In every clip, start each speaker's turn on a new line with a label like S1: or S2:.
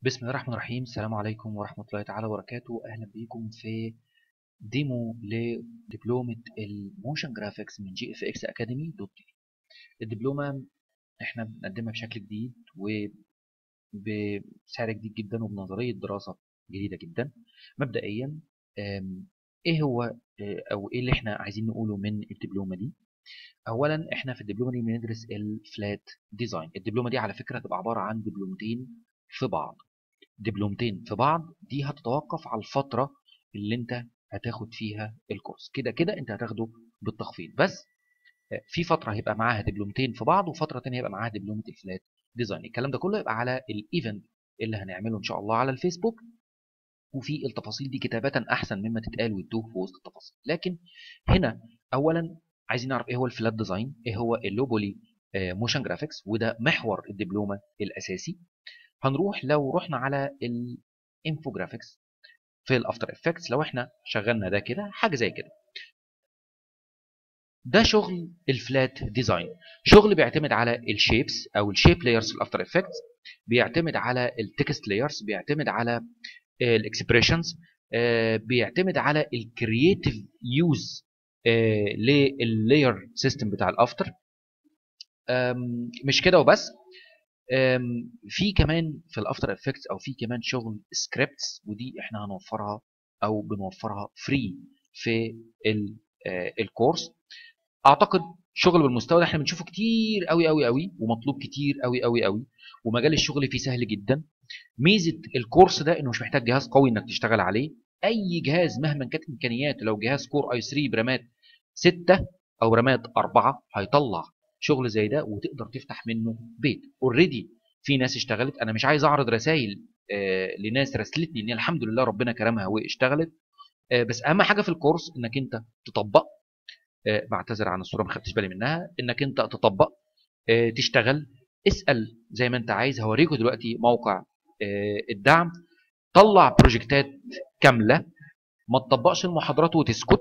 S1: بسم الله الرحمن الرحيم السلام عليكم ورحمة الله تعالى وبركاته أهلا بيكم في ديمو لدبلومة الموشن جرافيكس من جي اف اكس اكاديمي دوت تي الدبلومة احنا بنقدمها بشكل جديد وبسعر جديد جدا وبنظرية دراسة جديدة جدا مبدئيا ايه هو او ايه اللي احنا عايزين نقوله من الدبلومة دي اولا احنا في الدبلومة دي بندرس الفلات ديزاين الدبلومة دي على فكرة هتبقى عبارة عن دبلومتين في بعض دبلومتين في بعض دي هتتوقف على الفترة اللي انت هتاخد فيها الكورس كده كده انت هتاخده بالتخفيض بس في فترة هيبقى معاها دبلومتين في بعض وفترة تانية هيبقى معاها دبلومة الفلات ديزاين الكلام ده كله يبقى على الايفنت اللي هنعمله ان شاء الله على الفيسبوك وفي التفاصيل دي كتابة احسن مما تتقال وتدوه في وسط التفاصيل لكن هنا اولا عايزين نعرف ايه هو الفلات ديزاين ايه هو اللوبولي موشن جرافيكس وده محور الدبلومة الاساسي هنروح لو رحنا على الانفوجرافيكس في الافتر افكتس لو احنا شغلنا ده كده حاجه زي كده ده شغل الفلات ديزاين شغل بيعتمد على الشيبس او الشيب لايرز في الافتر افكتس بيعتمد على التكست لايرز بيعتمد على الاكسبريشنز بيعتمد على الكرييتيف يوز لللاير سيستم بتاع الافتر مش كده وبس في كمان في الافتر افكتس او في كمان شغل سكريبتس ودي احنا هنوفرها او بنوفرها فري في الكورس اعتقد شغل بالمستوى ده احنا بنشوفه كتير قوي قوي قوي ومطلوب كتير قوي قوي قوي ومجال الشغل فيه سهل جدا ميزه الكورس ده انه مش محتاج جهاز قوي انك تشتغل عليه اي جهاز مهما كانت امكانياته لو جهاز كور اي 3 برامات 6 او برامات 4 هيطلع شغل زي ده وتقدر تفتح منه بيت اوريدي في ناس اشتغلت انا مش عايز اعرض رسائل آه لناس راسلتني ان الحمد لله ربنا كرمها واشتغلت آه بس اهم حاجه في الكورس انك انت تطبق آه بعتذر عن الصوره ما خدتش بالي منها انك انت تطبق آه تشتغل اسال زي ما انت عايز هوريكم دلوقتي موقع آه الدعم طلع بروجكتات كامله ما تطبقش المحاضرات وتسكت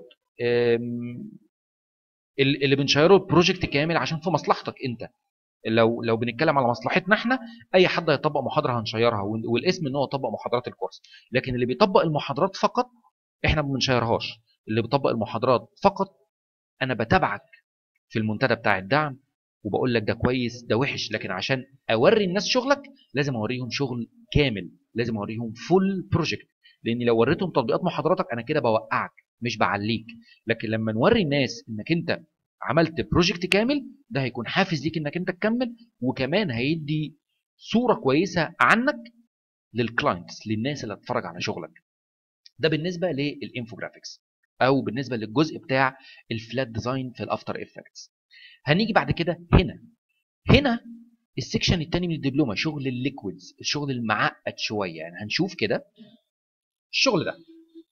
S1: اللي بنشيره البروجكت كامل عشان في مصلحتك انت لو لو بنتكلم على مصلحتنا احنا اي حد هيطبق محاضره هنشيرها والاسم ان هو طبق محاضرات الكورس لكن اللي بيطبق المحاضرات فقط احنا ما بنشيرهاش اللي بيطبق المحاضرات فقط انا بتابعك في المنتدى بتاع الدعم وبقول لك ده كويس ده وحش لكن عشان اوري الناس شغلك لازم اوريهم شغل كامل لازم اوريهم فول بروجكت لان لو وريتهم تطبيقات محاضراتك انا كده بوقعك مش بعليك لكن لما نوري الناس انك انت عملت بروجكت كامل ده هيكون حافز ليك انك انت تكمل وكمان هيدي صوره كويسه عنك للكلاينتس للناس اللي هتتفرج على شغلك ده بالنسبه للانفوجرافيكس او بالنسبه للجزء بتاع الفلات ديزاين في الافتر افكتس هنيجي بعد كده هنا هنا السكشن الثاني من الدبلومه شغل الليكويدز الشغل المعقد شويه يعني هنشوف كده الشغل ده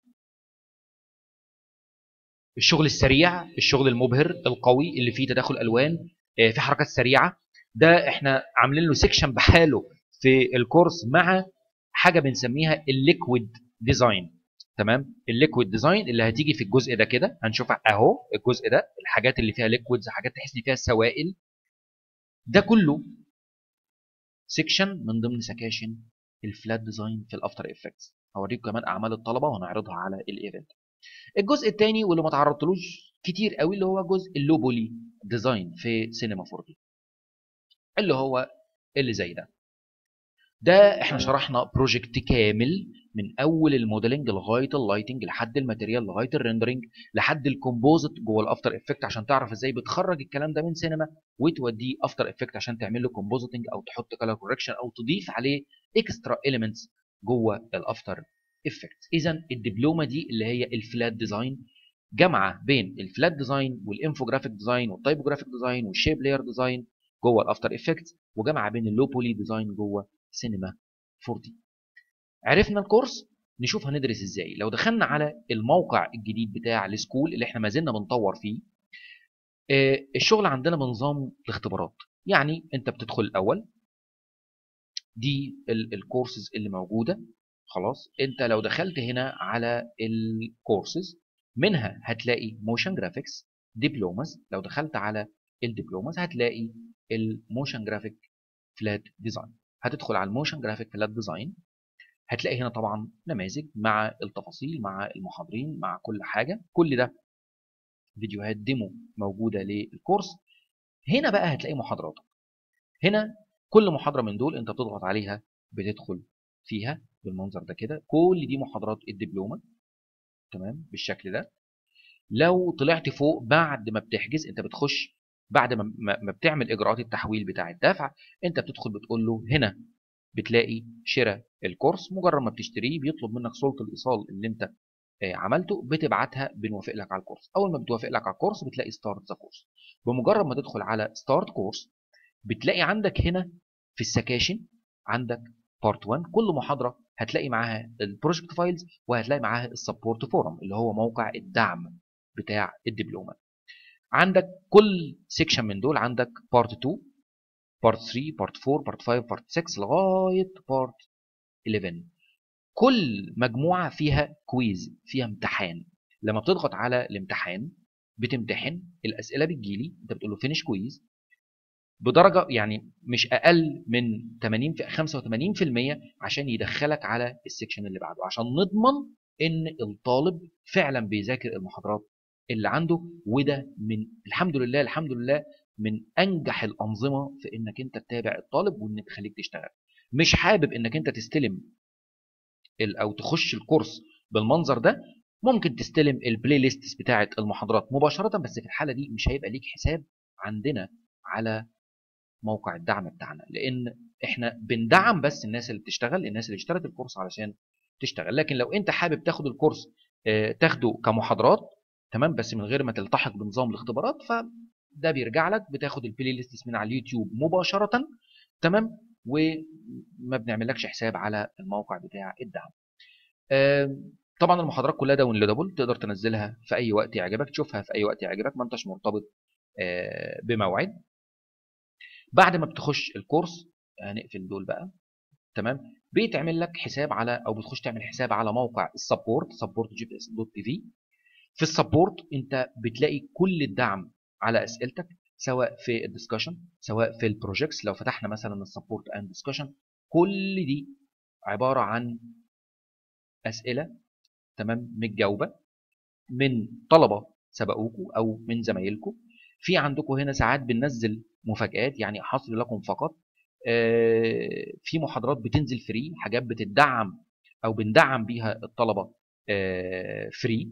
S1: الشغل السريع الشغل المبهر القوي اللي فيه تداخل الوان في حركات سريعه ده احنا عاملين له سيكشن بحاله في الكورس مع حاجه بنسميها الليكويد ديزاين تمام الليكويد ديزاين اللي هتيجي في الجزء ده كده هنشوفها اهو الجزء ده الحاجات اللي فيها ليكويدز حاجات تحس ان فيها سوائل ده كله سيكشن من ضمن سكاشن الفلات ديزاين في الافتر افكتس هوريكم كمان اعمال الطلبه وهنعرضها على الايفنت الجزء الثاني واللي ما تعرضتلوش كتير قوي اللي هو جزء اللوبولي ديزاين في سينما 4 دي اللي هو اللي زي ده ده احنا شرحنا بروجكت كامل من اول الموديلنج لغايه اللايتنج لحد الماتيريال لغايه الريندرنج لحد الكومبوزيت جوه الافتر افكت عشان تعرف ازاي بتخرج الكلام ده من سينما وتوديه افتر افكت عشان تعمل له كومبوزيتنج او تحط كلر كوركشن او تضيف عليه اكسترا اليمنتس جوه الافتر افكت اذا الدبلومه دي اللي هي الفلات ديزاين جامعه بين الفلات ديزاين والانفوجرافيك ديزاين والتايبوجرافيك ديزاين والشيب لاير ديزاين جوه الافتر افكت وجامعه بين اللو بولي ديزاين جوه سينما 4 دي عرفنا الكورس نشوف هندرس ازاي لو دخلنا على الموقع الجديد بتاع السكول اللي احنا ما زلنا بنطور فيه اه الشغل عندنا بنظام الاختبارات يعني انت بتدخل الاول دي الكورسز اللي موجوده خلاص انت لو دخلت هنا على الكورسز منها هتلاقي موشن جرافيكس دبلوماز لو دخلت على الدبلوماز هتلاقي الموشن جرافيك فلات ديزاين هتدخل على الموشن جرافيك فلات ديزاين هتلاقي هنا طبعا نماذج مع التفاصيل مع المحاضرين مع كل حاجه كل ده فيديوهات ديمو موجوده للكورس هنا بقى هتلاقي محاضراتك هنا كل محاضره من دول انت بتضغط عليها بتدخل فيها بالمنظر ده كده كل دي محاضرات الدبلومه تمام بالشكل ده لو طلعت فوق بعد ما بتحجز انت بتخش بعد ما ما بتعمل اجراءات التحويل بتاع الدفع انت بتدخل بتقول له هنا بتلاقي شراء الكورس مجرد ما بتشتريه بيطلب منك صوره الايصال اللي انت عملته بتبعتها بنوافق لك على الكورس اول ما بتوافق لك على الكورس بتلاقي ستارت ذا كورس بمجرد ما تدخل على ستارت كورس بتلاقي عندك هنا في السكاشن عندك بارت 1 كل محاضره هتلاقي معاها البروجكت فايلز وهتلاقي معاها السبورت فورم اللي هو موقع الدعم بتاع الدبلومه عندك كل سيكشن من دول عندك بارت 2 بارت 3 بارت 4 بارت 5 بارت 6 لغايه بارت 11 كل مجموعه فيها كويز فيها امتحان لما بتضغط على الامتحان بتمتحن الاسئله بتجيلي انت بتقول له فينش كويز بدرجه يعني مش اقل من 80 في 85% عشان يدخلك على السكشن اللي بعده عشان نضمن ان الطالب فعلا بيذاكر المحاضرات اللي عنده وده من الحمد لله الحمد لله من انجح الانظمه في انك انت تتابع الطالب وانك تخليك تشتغل مش حابب انك انت تستلم او تخش الكورس بالمنظر ده ممكن تستلم البلاي ليست بتاعه المحاضرات مباشره بس في الحاله دي مش هيبقى ليك حساب عندنا على موقع الدعم بتاعنا لان احنا بندعم بس الناس اللي بتشتغل الناس اللي اشترت الكورس علشان تشتغل لكن لو انت حابب تاخد الكورس تاخده كمحاضرات تمام بس من غير ما تلتحق بنظام الاختبارات فده بيرجع لك بتاخد البلاي ليست من على اليوتيوب مباشره تمام وما بنعملكش حساب على الموقع بتاع الدعم طبعا المحاضرات كلها داونلودابل تقدر تنزلها في اي وقت يعجبك تشوفها في اي وقت يعجبك ما انتش مرتبط بموعد بعد ما بتخش الكورس هنقفل دول بقى تمام بيتعمل لك حساب على او بتخش تعمل حساب على موقع السبورت سبورت جي بي اس دوت تي في في السبورت انت بتلاقي كل الدعم على اسئلتك سواء في الدسكشن سواء في البروجكتس لو فتحنا مثلا السبورت اند ديسكشن كل دي عباره عن اسئله تمام متجاوبه من طلبه سبقوكوا او من زمايلكم في عندكم هنا ساعات بننزل مفاجآت يعني حصر لكم فقط في محاضرات بتنزل فري حاجات بتدعم او بندعم بيها الطلبه فري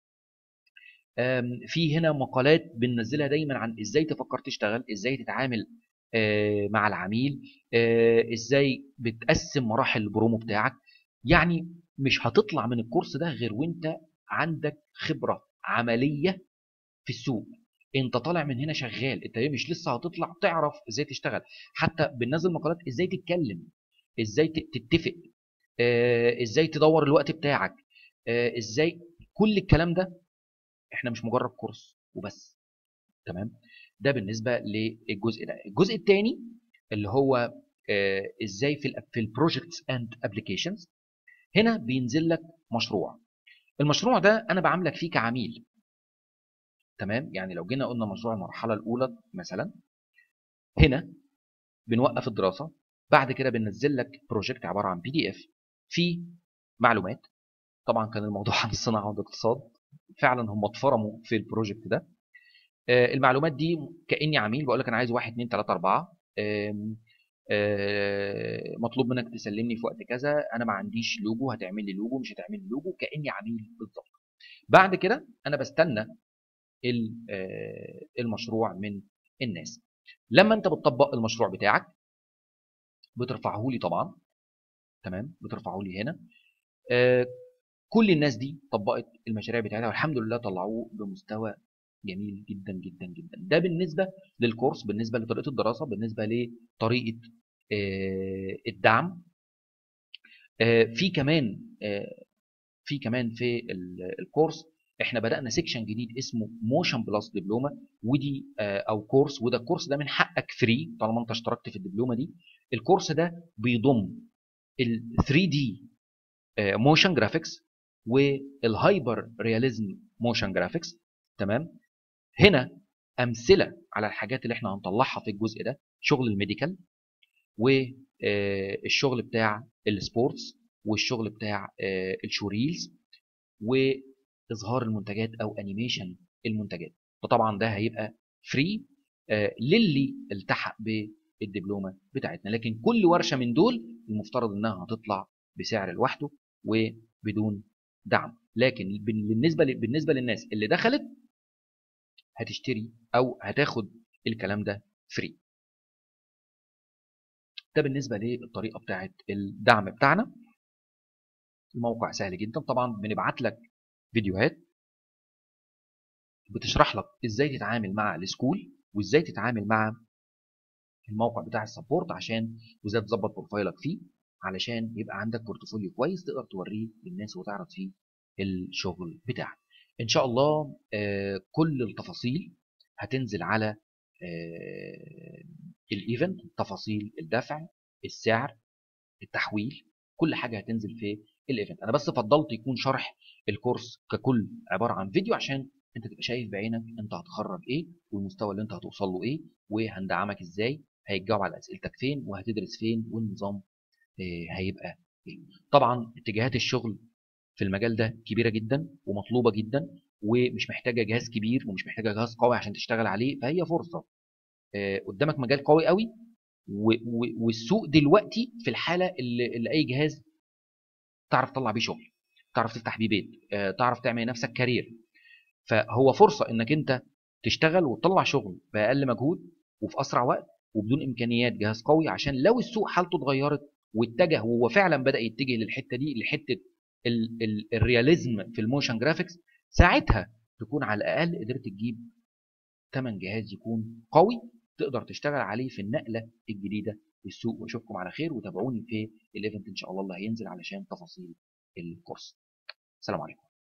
S1: في هنا مقالات بننزلها دايما عن ازاي تفكر تشتغل ازاي تتعامل مع العميل ازاي بتقسم مراحل البرومو بتاعك يعني مش هتطلع من الكورس ده غير وانت عندك خبره عمليه في السوق انت طالع من هنا شغال انت مش لسه هتطلع تعرف ازاي تشتغل حتى بننزل مقالات ازاي تتكلم ازاي تتفق اه ازاي تدور الوقت بتاعك اه ازاي كل الكلام ده احنا مش مجرد كورس وبس تمام ده بالنسبه للجزء ده الجزء الثاني اللي هو اه ازاي في ال في البروجكتس اند ابلكيشنز هنا بينزل لك مشروع المشروع ده انا بعاملك فيه كعميل تمام يعني لو جينا قلنا مشروع المرحله الاولى مثلا هنا بنوقف الدراسه بعد كده بننزل لك بروجكت عباره عن بي دي اف فيه معلومات طبعا كان الموضوع عن الصناعه والاقتصاد فعلا هم اتفرموا في البروجكت ده المعلومات دي كاني عميل بقول لك انا عايز 1 2 3 4 مطلوب منك تسلمني في وقت كذا انا ما عنديش لوجو هتعمل لي لوجو مش هتعمل لي لوجو كاني عميل بالظبط بعد كده انا بستنى المشروع من الناس لما انت بتطبق المشروع بتاعك بترفعه لي طبعا تمام بترفعه لي هنا كل الناس دي طبقت المشاريع بتاعتها والحمد لله طلعوه بمستوى جميل جدا جدا جدا ده بالنسبه للكورس بالنسبه لطريقه الدراسه بالنسبه لطريقه الدعم في كمان في كمان في الكورس احنا بدانا سيكشن جديد اسمه موشن بلس دبلومه ودي او كورس وده الكورس ده من حقك فري طالما انت اشتركت في الدبلومه دي الكورس ده بيضم ال 3 دي موشن جرافيكس والهايبر رياليزم موشن جرافيكس تمام هنا امثله على الحاجات اللي احنا هنطلعها في الجزء ده شغل الميديكال والشغل بتاع السبورتس والشغل بتاع آه، الشوريلز واظهار المنتجات او انيميشن المنتجات فطبعا ده هيبقى فري للي التحق بالدبلومه بتاعتنا لكن كل ورشه من دول المفترض انها هتطلع بسعر لوحده وبدون دعم لكن بالنسبه بالنسبه للناس اللي دخلت هتشتري او هتاخد الكلام ده فري ده بالنسبه للطريقه بتاعه الدعم بتاعنا الموقع سهل جدا طبعا بنبعت لك فيديوهات بتشرح لك ازاي تتعامل مع السكول وازاي تتعامل مع الموقع بتاع السبورت عشان وازاي تظبط بروفايلك فيه علشان يبقى عندك بورتفوليو كويس تقدر توريه للناس وتعرض فيه الشغل بتاعك ان شاء الله آه، كل التفاصيل هتنزل على آه، الايفنت تفاصيل الدفع السعر التحويل كل حاجه هتنزل في الايفنت انا بس فضلت يكون شرح الكورس ككل عباره عن فيديو عشان انت تبقى شايف بعينك انت هتخرج ايه والمستوى اللي انت هتوصل له ايه وهندعمك ازاي هيتجاوب على اسئلتك فين وهتدرس فين والنظام آه، هيبقى ايه طبعا اتجاهات الشغل في المجال ده كبيره جدا ومطلوبه جدا ومش محتاجه جهاز كبير ومش محتاجه جهاز قوي عشان تشتغل عليه فهي فرصه آه، قدامك مجال قوي قوي والسوق دلوقتي في الحاله اللي, اللي اي جهاز تعرف تطلع بيه شغل تعرف تفتح بيه بيت آه، تعرف تعمل نفسك كارير فهو فرصه انك انت تشتغل وتطلع شغل باقل مجهود وفي اسرع وقت وبدون امكانيات جهاز قوي عشان لو السوق حالته اتغيرت واتجه وهو فعلا بدا يتجه للحته دي لحته الرياليزم في الموشن جرافيكس ساعتها تكون على الاقل قدرت تجيب ثمن جهاز يكون قوي تقدر تشتغل عليه في النقله الجديده للسوق واشوفكم على خير وتابعوني في الايفنت ان شاء الله اللي هينزل علشان تفاصيل الكورس السلام عليكم